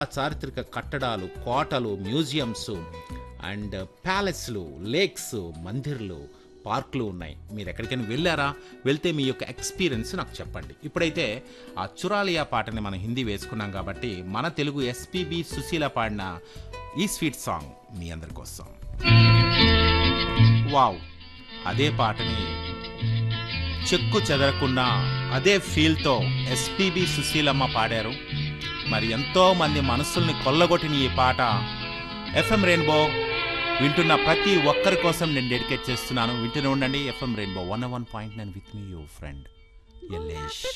చారిత్రక కట్టడాలు కోటలు మ్యూజియంస్ అండ్ ప్యాలెస్లు లేక్స్ మందిర్లు పార్కులు ఉన్నాయి మీరు ఎక్కడికైనా వెళ్ళారా వెళ్తే మీ యొక్క ఎక్స్పీరియన్స్ నాకు చెప్పండి ఇప్పుడైతే ఆ చురాలియా పాటని మనం హిందీ వేసుకున్నాం కాబట్టి మన తెలుగు ఎస్పీబి సుశీల పాడిన ఈ స్వీట్ సాంగ్ మీ అందరి కోసం వావ్ అదే పాటని చెక్కు చెదరకుండా అదే ఫీల్తో ఎస్పీబి సుశీలమ్మ పాడారు మరి ఎంతో మంది మనసుల్ని కొల్లగొట్టిన ఈ పాట ఎఫ్ఎం రెయిన్బో వింటున్న ప్రతి ఒక్కరి కోసం నేను డెడికేట్ చేస్తున్నాను వింటూనే ఉండండి FM rainbow one one point nine with me you friend Yellesh